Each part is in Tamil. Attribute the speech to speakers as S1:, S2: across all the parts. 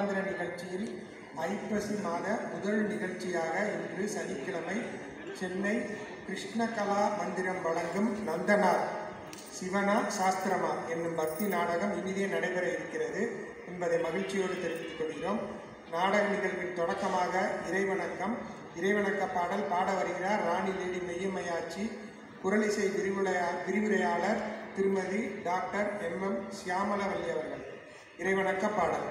S1: மாதாந்திர நிகழ்ச்சியில் ஐப்பசி மாத முதல் நிகழ்ச்சியாக இன்று சனிக்கிழமை சென்னை கிருஷ்ணகலா மந்திரம் வழங்கும் நந்தனார் சிவனா சாஸ்திரமா என்னும் பக்தி நாடகம் இனிதே நடைபெற இருக்கிறது என்பதை மகிழ்ச்சியோடு தெரிவித்துக் கொள்கிறோம் நாடக நிகழ்வின் தொடக்கமாக இறைவணக்கம் இறைவணக்க பாடல் பாட வருகிறார் ராணி லேடி மெய்யம்மையாச்சி குரலிசை விரிவுரையா விரிவுரையாளர் திருமதி டாக்டர் எம் எம் சியாமலவல்லி அவர்கள் இறைவணக்க பாடல்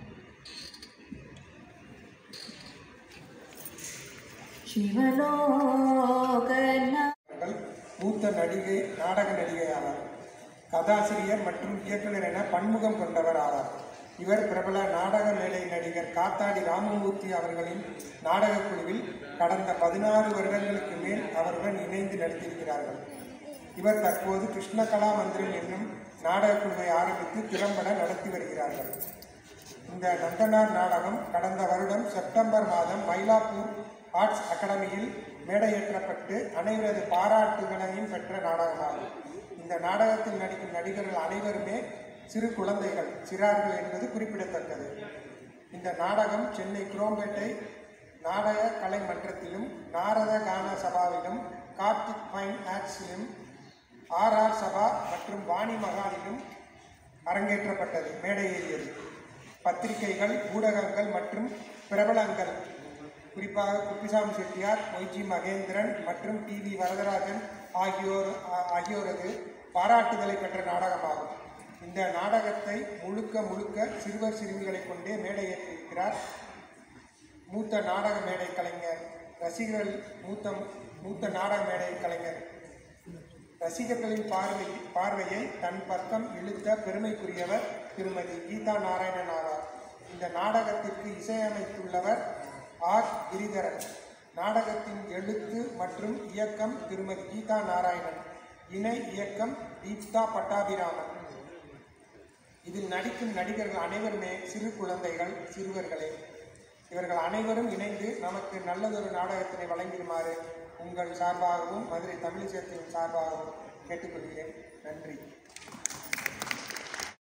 S2: சிவலோகன
S1: அவர்கள் மூத்த நடிகை நாடக நடிகை ஆவார் கதாசிரியர் மற்றும் இயக்குனர் என பன்முகம் கொண்டவர் ஆவார் இவர் பிரபல நாடக மேடை நடிகர் காத்தாடி ராமமூர்த்தி அவர்களின் நாடகக் குழுவில் கடந்த பதினாறு வருடங்களுக்கு மேல் அவருடன் இணைந்து நடித்திருக்கிறார்கள் இவர் தற்போது கிருஷ்ணகலா மந்திரம் என்னும் நாடகக் குழுவை ஆரம்பித்து திறம்பட நடத்தி வருகிறார்கள் இந்த நந்தனார் நாடகம் கடந்த வருடம் செப்டம்பர் மாதம் மயிலாப்பூர் ஆர்ட்ஸ் அகாடமியில் மேடையேற்றப்பட்டு அனைவரது பாராட்டுகளையும் பெற்ற நாடகமாகும் இந்த நாடகத்தில் நடிக்கும் நடிகர்கள் அனைவருமே சிறு குழந்தைகள் சிறார்கள் என்பது குறிப்பிடத்தக்கது இந்த நாடகம் சென்னை குரோம்பேட்டை நாடக கலை மன்றத்திலும் நாரத கான சபாவிலும் கார்த்திக் ஃபைன் ஆர்ட்ஸிலும் ஆர்ஆர் சபா மற்றும் வாணி மகாலிலும் அரங்கேற்றப்பட்டது மேடையேறியது பத்திரிகைகள் ஊடகங்கள் மற்றும் பிரபலங்கள் குறிப்பாக குப்பிசாமி செட்டியார் மொய்ஜி மகேந்திரன் மற்றும் டி வி வரதராஜன் ஆகியோர் ஆ- ஆகியோரது பாராட்டுதலை பெற்ற நாடகமாகும் இந்த நாடகத்தை முழுக்க முழுக்க சிறுவர் சிறுமிகளை கொண்டே மேடையேற்றியிருக்கிறார் மூத்த நாடக மேடை கலைஞர் ரசிகர்கள் மூத்த மூத்த நாடக மேடை கலைஞர் ரசிகர்களின் பார்வை பார்வையை தன் பக்கம் இழுத்த பெருமைக்குரியவர் திருமதி கீதா நாராயணன் ஆவார் இந்த நாடகத்திற்கு இசையமைத்துள்ளவர் ஆர் கிரிதரன் நாடகத்தின் எழுத்து மற்றும் இயக்கம் திருமதி கீதா நாராயணன் இணை இயக்கம் தீப்தா பட்டாபிராமன் இதில் நடிக்கும் நடிகர்கள் அனைவருமே சிறு குழந்தைகள் சிறுவர்களே இவர்கள் அனைவரும் இணைந்து நமக்கு நல்லதொரு நாடகத்தினை வழங்கிடுமாறு உங்கள் சார்பாகவும் மதுரை தமிழிசத்தின் சார்பாகவும் கேட்டுக்கொள்கிறேன் நன்றி